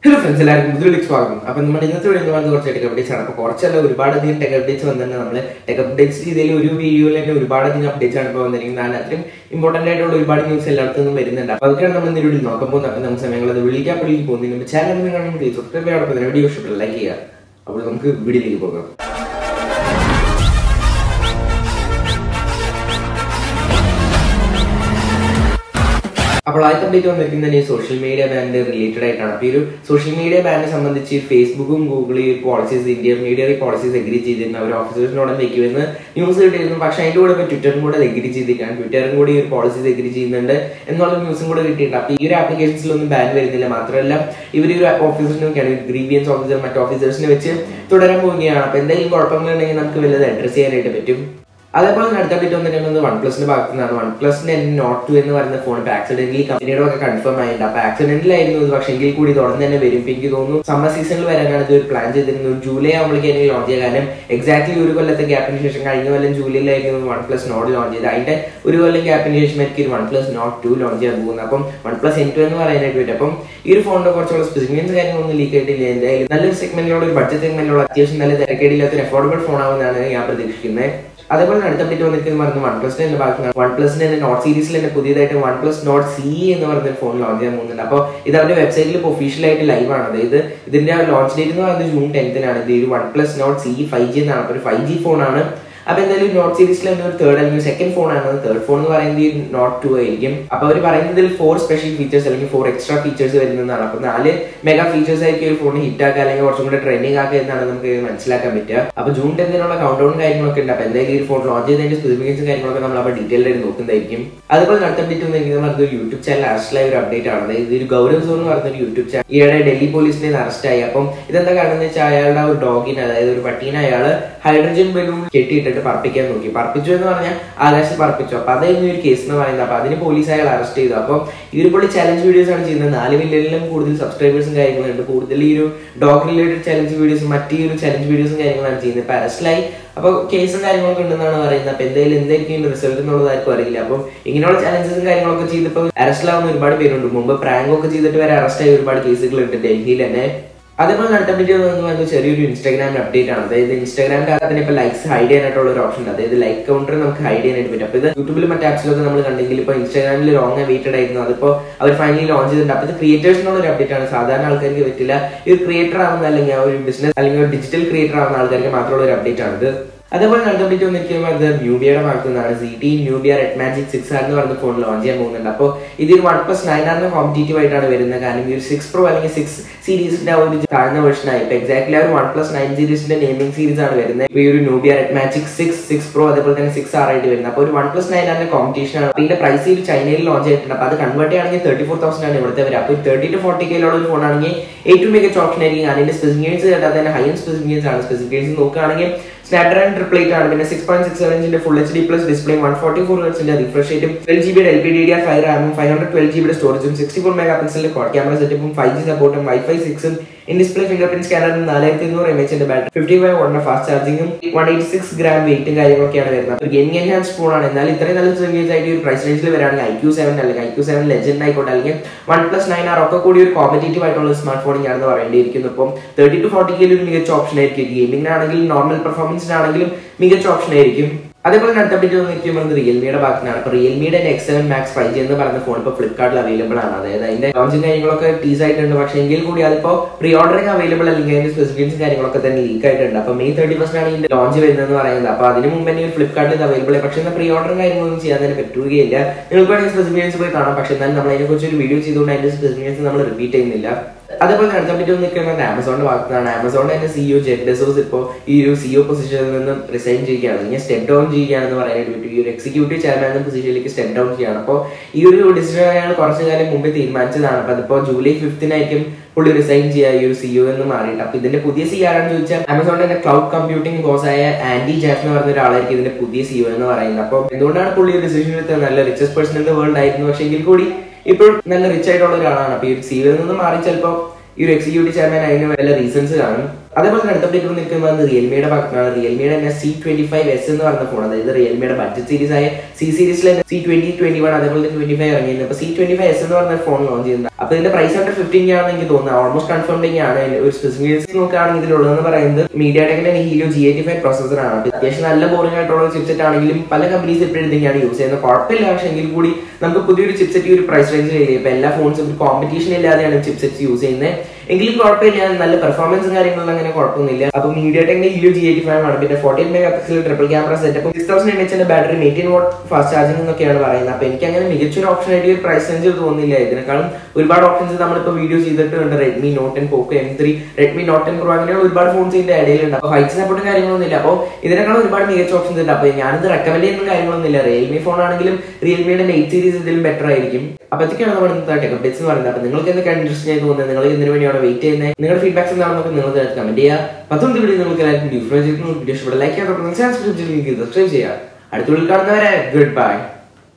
hello friends എല്ലാവർക്കും പുതിയൊരു സ്വാഗതം അപ്പൊ നമ്മുടെ ഇന്നത്തെ വീഡിയോ വന്നത് കുറച്ച് ടെക് അപ്ഡേറ്റ്സ് ആണ് അപ്പൊ കുറച്ചല്ല ഒരുപാടധികം ടെക് അപ്ഡേറ്റ്സ് വന്നിട്ടുണ്ട് നമ്മൾ ടെക് അപ്ഡേറ്റ്സ് രീതിയിൽ ഒരു വീഡിയോയിൽ തന്നെ ഒരുപാടധികം അപ്ഡേറ്റ്സ് ആണ് ഇപ്പോൾ വന്നിരിക്കുന്നത് കാരണം അത്രയും ഇമ്പോർട്ടന്റ് ആയിട്ടുള്ള ഒരുപാട് ന്യൂസ് എല്ലായിടത്തും നിന്നും വരുന്നുണ്ട് അപ്പൊ അതൊക്കെയാണ് നമ്മൾ ഇന്ന് വീഡിയോ നോക്കാൻ പോകുന്നത് അപ്പൊ നമുക്ക് സമയങ്ങൾ അത് വിളിക്കാൻ പള്ളി പോകുന്നതിന് ചാനൽ കാണുമ്പോൾ സബ്സ്ക്രൈബ് ചെയ്യാൻ വീഡിയോ ഇഷ്ടപ്പെട്ട ലൈക്ക് ചെയ്യുക അപ്പോൾ നമുക്ക് വീഡിയോയിലേക്ക് പോകാം അപ്പോൾ ആദ്യത്തെ അപ്ഡേറ്റ് വന്നിരിക്കുന്നത് ഈ സോഷ്യൽ മീഡിയ ബാൻഡ് റിലേറ്റഡ് ആയിട്ടാണ് അപ്പോൾ ഈ ഒരു സോഷ്യൽ മീഡിയ ബാൻഡിനെ സംബന്ധിച്ച് ഫേസ്ബുക്കും ഗൂഗിൾ ഈ policies India media policies agree ചെയ്തിരുന്നു അവർ ഓഫീസേഴ്സിനോട് വെക്കുമെന്ന് ന്യൂസ് കിട്ടിയിരുന്നു പക്ഷേ അതിന്റെ കൂടെ ഇപ്പോൾ ട്വിറ്ററും കൂടെ എഗ്രി ചെയ്തിരിക്കുകയാണ് ട്വിറ്ററും കൂടി ഈ ഒരു പോളിസീസ് എഗ്രി ചെയ്യുന്നുണ്ട് എന്നുള്ള ന്യൂസും കൂടെ കിട്ടിയിട്ടുണ്ട് അപ്പോൾ ഈ ഒരു ആപ്ലിക്കേഷൻസിലൊന്നും ബാൻ വരുന്നില്ല മാത്രമല്ല ഇവർ ഒരു ഓഫീസറിനെ വെക്കാണ് ഗ്രീവിയൻസ് ഓഫീസർ മറ്റു ഓഫീസേഴ്സിനെ വെച്ച് തുടരാൻ പോവുകയാണ് അപ്പോൾ എന്തെങ്കിലും കുഴപ്പങ്ങളുണ്ടെങ്കിൽ നമുക്ക് വല്ലത് അഡ്രസ് ചെയ്യാനായിട്ട് പറ്റും അതേപോലെ തന്നെ അടുത്ത അപ്ഡേറ്റ് വന്നിരിക്കുന്നത് വൺ പ്ലസിന്റെ ഭാഗത്തു നിന്നാണ് വൺ പ്ലസിന്റെ നോട്ട് ടു എന്ന് പറയുന്ന ഫോൺ ഇപ്പൊ ആക്സിഡന്റലി കമ്പനിയുടെ ഒക്കെ കൺഫേം ആയിട്ടുണ്ട് അപ്പൊ ആക്സിഡന്റൽ ആയിരുന്നു ഇത് പക്ഷേ എങ്കിൽ കൂടി തുടർന്ന് തന്നെ വരും ഇപ്പൊ എനിക്ക് തോന്നുന്നു സമ്മർ സീസണിൽ വരാനാണ് ഇത് ഒരു പ്ലാൻ ചെയ്തിരുന്നത് ഒരു ജൂലൈ ആകുമ്പോഴേക്കും എനിക്ക് ലോഞ്ച് ചെയ്യാൻ കാരണം എക്സാക്ട്ലി ഒരു കൊല്ലത്തെ ഗ്യാപ്പിന് ശേഷം കഴിഞ്ഞ കൊല്ലം ജൂലൈയിലായിരുന്നു വൺ പ്ലസ് നോട്ട് ലോഞ്ച് ചെയ്തത് അതിന്റെ ഒരു കൊല്ലം ഗ്യാപ്പിന് ശേഷം എനിക്ക് ഒരു one plus note two launch ചെയ്യാൻ പോകുന്നത് അപ്പം വൺ പ്ലസ് എൻ ടു എന്ന് പറയാനായിട്ട് പറ്റും അപ്പം ഈ ഒരു ഫോണിന്റെ കുറച്ചുള്ള സ്പെസിഫിക്കൻസ് കാര്യങ്ങളൊന്നും ലീക്ക് ആയിട്ടില്ല എന്തായാലും നല്ലൊരു സെഗ്മെന്റിലുള്ള ഒരു ബഡ്ജറ്റ് സെഗ്മെന്റിലുള്ള അത്യാവശ്യം നല്ല തിരക്കേടില്ലാത്ത ഒരു അഫോർഡബിൾ ഫോൺ ആവുമെന്നാണ് ഞാൻ പ്രതീക്ഷിക്കുന്നത് അതേപോലെ അടുത്ത അപ്ഡേറ്റ് വന്നിരിക്കുന്നത് പറയുന്നത് വൺ പ്ലസിന്റെ തന്നെ ഭാഗത്താണ് വൺ പ്ലസിന്റെ തന്നെ നോട്ട് സീരീസിൽ തന്നെ പുതിയതായിട്ട് വൺ പ്ലസ് നോട്ട് സി എന്ന് പറയുന്ന ഫോൺ ലോഞ്ച് ചെയ്യാൻ പോകുന്നുണ്ട് അപ്പോൾ ഇത് അവരുടെ വെബ്സൈറ്റിൽ ഇപ്പോൾ ഒഫീഷ്യലായിട്ട് ലൈവ് ആണ് അതായത് ഇതിന്റെ ലോഞ്ച് ഡേറ്റ് എന്ന് പറയുന്നത് ജൂൺ ടെൻത്തിനാണ് ഇത് ഒരു one plus note C five G എന്നാണ് അപ്പോൾ ഒരു ഫൈവ് ജി ഫോണാണ് അപ്പൊ എന്തായാലും നോട്ട് സീരീസിൽ തന്നെ ഒരു തേർഡ് അല്ലെങ്കിൽ സെക്കൻഡ് ഫോൺ ആണ് തേർഡ് ഫോൺ എന്ന് പറയുന്നത് ഈ നോട്ട് ടു ആയിരിക്കും അപ്പൊ അവർ പറയുന്നതിൽ ഫോർ സ്പെഷ്യൽ ഫീച്ചേഴ്സ് അല്ലെങ്കിൽ ഫോർ എക്സ്ട്രാ ഫീച്ചേഴ്സ് വരുന്നതാണ് അപ്പൊ നാല് മെഗാ ഫീച്ചേഴ്സ് ആയിരിക്കും ഒരു ഫോൺ ഹിറ്റ് ആക്കുക അല്ലെങ്കിൽ കുറച്ചും കൂടെ ട്രെൻഡിങ് ആക്കുക എന്നാണ് നമുക്ക് മനസ്സിലാക്കാൻ പറ്റുക അപ്പൊ ജൂൺ ടെൻത്തിനുള്ള കൗണ്ട് ഡൗൺ കാര്യങ്ങളൊക്കെ ഉണ്ട് അപ്പൊ എന്തായാലും ഈ ഫോൺ ലോഞ്ച് ചെയ്തതിന്റെ സ്പെസിഫിക്കേഷൻ കാര്യങ്ങളൊക്കെ നമ്മൾ അപ്പോൾ ഡീറ്റെയിൽ ആയിട്ട് നോക്കുന്നതായിരിക്കും അതുപോലെ അടുത്ത അപ്ഡേറ്റ് വന്നിരിക്കുന്നത് ഒരു യൂട്യൂബ് ചാനൽ അറസ്റ്റിലായ ഒരു അപ്ഡേറ്റ് ആണ് അതായത് ഒരു ഗൗരവ് സോൺ എന്ന് പറയുന്ന ഒരു യൂട്യൂബ് ചാനൽ ഈയിടെ ഡൽഹി പോലീസിനെ അറസ്റ്റ് ആയി അപ്പം ഇതെന്താ കാരണം എന്ന് വെച്ചാൽ അയാളുടെ ഒരു ഡോഗിനെ അതായത് ഒരു പട്ടീനെ അയാൾ ഹൈഡ്രജൻ ബലൂൺ കെട്ടിയിട്ടിട്ട് പറപ്പിക്കാൻ നോക്കി പറപ്പിച്ചു എന്ന് പറഞ്ഞാൽ ആകാശത്ത് പറപ്പിച്ചു അപ്പൊ അതായിരുന്നു ഒരു കേസ് എന്ന് പറയുന്നത് അപ്പൊ അതിന് പോലീസ് അയാൾ അറസ്റ്റ് ചെയ്തു അപ്പം ഈ ഒരു പുള്ളി ചലഞ്ച് വീഡിയോസ് ആണ് ചെയ്യുന്നത് നാല് മില്യണിലും കൂടുതൽ സബ്സ്ക്രൈബേഴ്സും കാര്യങ്ങളുണ്ട് കൂടുതൽ ഈ ഒരു ഡോഗ് റിലേറ്റഡ് ചലഞ്ച് വീഡിയോസും മറ്റു ഒരു ചലഞ്ച് വീഡിയോസും കാര്യങ്ങളാണ് ചെയ്യുന്നത് ഇപ്പൊ അറസ്റ്റിലായി അപ്പോൾ കേസും കാര്യങ്ങളൊക്കെ ഉണ്ടെന്നാണ് പറയുന്നത് അപ്പൊ എന്തായാലും എന്തായിരിക്കും റിസൾട്ട് എന്നുള്ളത് ആർക്കും അറിയില്ല അപ്പം ഇങ്ങനെയുള്ള ചലഞ്ചസും കാര്യങ്ങളൊക്കെ ചെയ്തപ്പോൾ അറസ്റ്റിലാവുന്ന ഒരുപാട് പേരുണ്ട് മുമ്പ് പ്രാങ്ക് ഒക്കെ ചെയ്തിട്ട് വരെ അറസ്റ്റ് ആയ ഒരുപാട് കേസുകൾ ഉണ്ട് ഡൽഹിയിൽ തന്നെ അതേപോലെ അടുത്ത അപ്ഡേറ്റ് വന്നത് ചെറിയൊരു ഇൻസ്റ്റാഗ്രാമിൽ അപ്ഡേറ്റ് ആണ് അതായത് ഇൻസ്റ്റാഗ്രാമിന്റെ അകത്ത് തന്നെ ഇപ്പൊ ലൈക്സ് ഹൈഡ് ചെയ്യാനായിട്ടുള്ള ഒരു ഓപ്ഷൻ ഉണ്ട് അതായത് ലൈക്ക് കൗണ്ടർ നമുക്ക് ഹൈഡ് ചെയ്യാനായിട്ട് പറ്റും അപ്പൊ ഇത് യൂട്യൂബിൽ മറ്റു ആപ്സിലൊക്കെ നമ്മൾ കണ്ടെങ്കിൽ ഇപ്പൊ ഇൻസ്റ്റാഗ്രാമിൽ ലോങ് വെയിറ്റഡ് ആയിരുന്നു അതിപ്പോ അവർ ഫൈനലി ലോഞ്ച് ചെയ്തിട്ടുണ്ട് അപ്പൊ ഇത് ക്രിയേറ്റേഴ്സിനുള്ള ഒരു അപ്ഡേറ്റ് ആണ് സാധാരണ ആൾക്കാർക്ക് പറ്റില്ല ഇത് ക്രിയേറ്റർ ആവുന്ന അല്ലെങ്കിൽ ആ ഒരു ബിസിനസ് അല്ലെങ്കിൽ ഒരു ഡിജിറ്റൽ ക്രിയേറ്റർ ആവുന്ന ആൾക്കാർക്ക് മാത്രമുള്ള ഒരു അപ്ഡേറ്റ് ആണ് ഇത് അതേപോലെ അടുത്ത അപ്ഡേറ്റ് വന്നിരിക്കുന്നത് അത് ന്യൂബിയയുടെ ഭാഗത്തു നിന്നാണ് C T Nubia red magic six R എന്ന് പറഞ്ഞ ഫോൺ ലോഞ്ച് ചെയ്യാൻ പോകുന്നുണ്ട് അപ്പോൾ ഇതൊരു വൺ പ്ലസ് നയൻ ആറിന് കോമ്പറ്റീറ്റീവ് ആയിട്ടാണ് വരുന്നത് കാരണം ഈ ഒരു സിക്സ് പ്രോ അല്ലെങ്കിൽ സിക്സ് സീരീസിന്റെ ആ ഒരു താഴ്ന്ന വെർഷൻ ആയിട്ട് എക്സാക്ട്ലി ആ ഒരു വൺ പ്ലസ് നയൻ സീരീസിന്റെ നെയിമിംഗ് സീരീസ് ആണ് വരുന്നത് ഇപ്പോൾ ഈ ഒരു Nubia red magic six six pro അതേപോലെ തന്നെ സിക്സ് ആർ ആയിട്ട് വരുന്നത് അപ്പോൾ ഒരു വൺ പ്ലസ് നയൻ ആറിന്റെ കോമ്പറ്റീഷൻ ആണ് ഇതിന്റെ പ്രൈസ് ഈ ചൈനയിൽ ലോഞ്ച് ചെയ്തിട്ടുണ്ട് അപ്പോൾ അത് കൺവേർട്ട് ചെയ്യുകയാണെങ്കിൽ തേർട്ടി ഫോർ തൗസൻഡ് ആണ് ഇവിടുത്തെ വരിക അപ്പോൾ തേർട്ടി ടു ഫോർട്ടി കെയിലുള്ള ഒരു ഫോൺ ആണെങ്കിൽ ഏറ്റവും മികച്ച ഓപ്ഷൻ ആയിരിക്കും അതിന്റെ സ്പെസിഫിക്കേഷൻസ് കേട്ടാൽ തന്നെ ഹൈ സ്പെസിഫിക്കേഷൻസ് ആണ് സ്പെസിഫിക്കേഷൻസ് നോക്കുകയാണെങ്കിൽ സ്നാപ്ഡ്രാഗൺ ട്രിപ്പിൾ എയ്റ്റ് ആണ് പിന്നെ സിക്സ് പോയിന്റ് സിക്സ് സെവൻ ഇഞ്ചിന്റെ full H D plus display one forty four ഹെർട്സിന്റെ റിഫ്രഷ് റേറ്റും ട്വൽവ് ജി ബിയുടെ L P D D R five റാമും ഫൈവ് ഹൺഡ്രഡ് ട്വൽവ് ജി ബിയുടെ സ്റ്റോറേജും സിക്സ്റ്റി ഫോർ മെഗാ പിക്സലിന്റെ കോഡ് ക്യാമറ സെറ്റപ്പും ഫൈവ് ജി സപ്പോർട്ടും വൈഫൈ സിക്സും ഇൻ ഡിസ്പ്ലേ ഫിംഗർ പ്രിന്റ് സ്കാനറും നാലായിരത്തി ഇരുന്നൂറ് എം എച്ചിന്റെ ബാറ്ററി ഫിഫ്റ്റി ഫൈവ് വോട്ടിന്റെ ഫാസ്റ്റ് ചാർജിങ്ങും വൺ എയ്റ്റി സിക്സ് ഗ്രാം വെയിറ്റും കാര്യങ്ങളൊക്കെയാണ് വരുന്നത് ഒരു ഗെയിമിംഗ് എൻഹാൻസ് ഫോൺ ആണ് എന്നാൽ ഇത്രയും നല്ല സർവീസ് ആയിട്ട് ഒരു പ്രൈസ് റേഞ്ചിൽ വരാണെങ്കിൽ ഐ ക്യൂ സെവൻ അല്ലെങ്കിൽ ഐ ക്യൂ സെവൻ ലെജൻഡ് ആയിക്കോട്ടെ അല്ലെങ്കിൽ വൺ പ്ലസ് നയൻ ആർ ഒക്കെ കൂടി ഒരു കോമ്പറ്റേറ്റീവ് ആയിട്ടുള്ള സ്മാർട്ട് ഫോണിംഗ് ആണെന്ന് പറയേണ്ടിയിരിക്കുന്നു ഇപ്പം തേർട്ടി ടു ഫോർട്ടി കെയിൽ ഒരു മികച്ച ഓപ്ഷൻ ആയിരിക്കും ഗെയിമിംഗിനാണെങ്കിലും നോർമൽ പെർഫോമൻസിനാണെങ്കിലും മികച്ച ഓപ്ഷൻ ആയിരിക്കും അതേപോലെ അടുത്ത അപ്ഡേറ്റ് വന്നിരിക്കുന്നത് റിയൽമിയുടെ ഭാഗത്താണ് അപ്പൊ റിയൽമിയുടെ X seven max five G എന്ന് പറയുന്ന ഫോൺ ഇപ്പോൾ ഫ്ലിപ്കാർട്ടിൽ അവൈലബിൾ ആണ് അതായത് അതിന്റെ ലോഞ്ചും കാര്യങ്ങളൊക്കെ ടീസ് ആയിട്ടുണ്ട് പക്ഷേ എങ്കിൽ കൂടി അതിപ്പോ പ്രീ ഓർഡറിംഗ് അവൈലബിൾ അല്ലെങ്കിൽ അതിന്റെ സ്പെസിഫിക്കേഷൻസ് കാര്യങ്ങളൊക്കെ തന്നെ ലീക്ക് ആയിട്ടുണ്ട് അപ്പൊ മെയ് തേർട്ടി ഫസ്റ്റ് ആണ് ഇതിന്റെ ലോഞ്ച് വരുന്നതെന്ന് പറയുന്നത് അപ്പൊ അതിന് മുമ്പ് തന്നെ ഫ്ലിപ്കാർട്ടിൽ ഇത് അവൈലബിൾ പക്ഷേ എന്നാൽ പ്രീ ഓർഡറും കാര്യങ്ങളൊന്നും ചെയ്യാൻ തന്നെ പറ്റുകയില്ല നിങ്ങൾക്ക് വേണമെങ്കിൽ സ്പെസിഫിക്കേഷൻസ് പോയി കാണാം പക്ഷേ എന്നാൽ നമ്മൾ അതിനെക്കുറിച്ച് ഒരു വീഡിയോ ചെയ്തുകൊണ്ട് അതിന്റെ സ്പെസിഫിക്കേഷൻസ് നമ്മൾ റിപ്പീറ്റ് ചെയ്യുന്നില്ല അതേപോലെ അടുത്ത പറ്റി നിൽക്കുന്നത് ആമസോണിന്റെ ഭാഗത്താണ് ആമസോണിന്റെ തന്നെ സിഇഒ ജെഫ് ഡെസോസ് ഇപ്പോൾ ഈ ഒരു സിഇഒ പൊസിഷനിൽ നിന്ന് റിസൈൻ ചെയ്യുകയാണ് ഇനി സ്റ്റെപ്പ് ഡൗൺ ചെയ്യുകയാണെന്ന് പറയാനായിട്ട് പറ്റും ഈ ഒരു എക്സിക്യൂട്ടീവ് ചെയർമാൻ എന്ന പൊസിഷനിലേക്ക് സ്റ്റെപ്പ് ഡൗൺ ചെയ്യുകയാണ് അപ്പോൾ ഈ ഒരു ഡിസിഷൻ അയാൾ കുറച്ചു കാലം മുമ്പ് തീരുമാനിച്ചതാണ് അപ്പോൾ അതിപ്പോൾ ജൂലൈ ഫിഫ്തിനായിരിക്കും പുള്ളി റിസൈൻ ചെയ്യുക ഈ ഒരു സിഇഒ എന്ന് മാറിയിട്ട് അപ്പൊ ഇതിന്റെ പുതിയ സി ആരാണെന്ന് ചോദിച്ചാൽ ആമസോണിന്റെ ക്ലൗഡ് കമ്പ്യൂട്ടിംഗ് ബോസ് ആയ ആൻഡി ജാഫ് എന്ന് പറഞ്ഞ ഒരാളായിരിക്കും ഇതിന്റെ പുതിയ സിഇഒ എന്ന് പറയുന്നത് അപ്പോൾ എന്തുകൊണ്ടാണ് പുള്ളി ഒരു ഡിസിഷൻ എടുത്തത് നല്ല richest person in the world ആയിരുന്നു പക്ഷേ എങ്കിൽ കൂടി ഇപ്പോൾ നല്ല റിച്ച് ആയിട്ടുള്ള ഒരാളാണ് അപ്പൊ ഈ ഒരു സിഇഒയിൽ നിന്ന് മാറി ചിലപ്പോൾ ഈ ഒരു എക്സിക്യൂട്ടീവ് ചെയർമാൻ അതിന് വല്ല റീസൺസ് കാണും അതേപോലെ തന്നെ അടുത്ത അപ്ഡേറ്റ് നിൽക്കുന്നത് റിയൽമിയുടെ ഭാഗത്താണ് റിയൽമിയുടെ തന്നെ സി ട്വന്റി ഫൈവ് എസ് എന്ന് പറയുന്ന ഫോൺ അതായത് റിയൽമിയുടെ ബഡ്ജറ്റ് സീരീസ് ആയ സി സീരീസിലെ സി ട്വന്റി ട്വന്റി വൺ അതേപോലെ തന്നെ ട്വന്റി ഫൈവ് ഇറങ്ങിയിരുന്നു അപ്പൊ സി ട്വന്റി ഫൈവ് എസ് എന്ന് പറയുന്ന ഫോൺ ലോഞ്ച് ചെയ്യുന്നത് അപ്പൊ ഇതിന്റെ പ്രൈസ് ആയിട്ട് ഫിഫ്റ്റീൻ ആണെന്ന് എനിക്ക് തോന്നുന്നത് ഓൾമോസ്റ്റ് കൺഫേംഡിംഗ് ആണ് ഒരു സ്പെസിഫിക്കേഷൻ നോക്കുകയാണെങ്കിൽ ഇതിലുള്ളതെന്ന് പറയുന്നത് മീഡിയ ടെക്കിന്റെ Helio G eighty five processor ആണ് അപ്പൊ അത്യാവശ്യം നല്ല ബോറിംഗ് ആയിട്ടുള്ള ചിപ്സെറ്റ് ആണെങ്കിലും പല കമ്പനീസ് ഇപ്പോഴും ഇതിനെയാണ് യൂസ് ചെയ്യുന്നത് കുഴപ്പമില്ല പക്ഷേ എങ്കിൽ കൂടി നമുക്ക് പുതിയൊരു ചിപ്സെറ്റ് ഈ ഒരു പ്രൈസ് റേഞ്ചിൽ ഇപ്പൊ എല്ലാ ഫോൺസും കോമ്പറ്റീഷൻ ഇല്ലാതെയാണ് ചിപ്സെറ്റ്സ് യൂസ് ചെയ്യുന്നത് എങ്കിലും കുഴപ്പമില്ല നല്ല പെർഫോമൻസും കാര്യങ്ങളും അങ്ങനെ കുഴപ്പമൊന്നുമില്ല അപ്പൊ മീഡിയ ടെക്കിന്റെ ഹീലിയോ ജി എയ്റ്റി ഫൈവ് ആണ് പിന്നെ fourteen megapixel triple camera setup six thousand M എച്ചിന്റെ battery eighteen watt fast charging എന്നൊക്കെയാണ് പറയുന്നത് അപ്പൊ എനിക്ക് അങ്ങനെ മികച്ചൊരു ഓപ്ഷൻ ആയിട്ട് ഒരു പ്രൈസ് റേഞ്ചിൽ തോന്നുന്നില്ല ഇതിനേക്കാളും ഒരുപാട് ഓപ്ഷൻസ് നമ്മളിപ്പോ വീഡിയോ ചെയ്തിട്ടുണ്ട് Redmi note ten Poco M three Redmi note ten pro അങ്ങനെയുള്ള ഒരുപാട് ഫോൺസ് ഇതിന്റെ ഇടയിലുണ്ട് അപ്പൊ ഫൈറ്റ് സപ്പോർട്ടും കാര്യങ്ങളൊന്നും ഇല്ല അപ്പോൾ ഇതിനേക്കാളും ഒരുപാട് മികച്ച ഓപ്ഷൻസ് ഉണ്ട് അപ്പൊ ഞാനിത് റെക്കമെൻഡ് ചെയ്യുന്ന കാര്യങ്ങളൊന്നും ഇല്ല റിയൽമി ഫോൺ ആണെങ്കിലും റിയൽമിയുടെ എയ്റ്റ് സീരീസ് ഇതിലും ബെറ്റർ ആയിരിക്കും അപ്പൊ അതൊക്കെയാണ് നമ്മൾ ഇന്നത്തെ ടെക് അപ്ഡേറ്റ്സ് എന്ന് പറയുന്നത് അപ്പൊ നിങ്ങൾക്ക് എന്തൊക്കെയാണ് ഇൻട്രസ്റ്റ് ആയി തോന്നുന്നത് നിങ്ങൾ ഇതിനു വേണ്ടിയാണ് വെയിറ്റ് ചെയ്യുന്നത് നിങ്ങളുടെ ഫീഡ്ബാക്സ് എന്താണെന്നൊക്കെ നിങ്ങൾ കമന്റ് ചെയ്യുക പത്തൊമ്പത് വീഡിയോ നിങ്ങൾക്ക് എല്ലാവർക്കും യൂസ്ഫുൾ ചെയ്തിട്ടുണ്ട് വീഡിയോ ഇഷ്ടപ്പെട്ട ലൈക്ക് ചെയ്യാൻ സബ്സ്ക്രൈബ് ചെയ്യുക അടുത്ത വീഡിയോയിൽ കാണുന്നവരെ ഗുഡ് ബൈ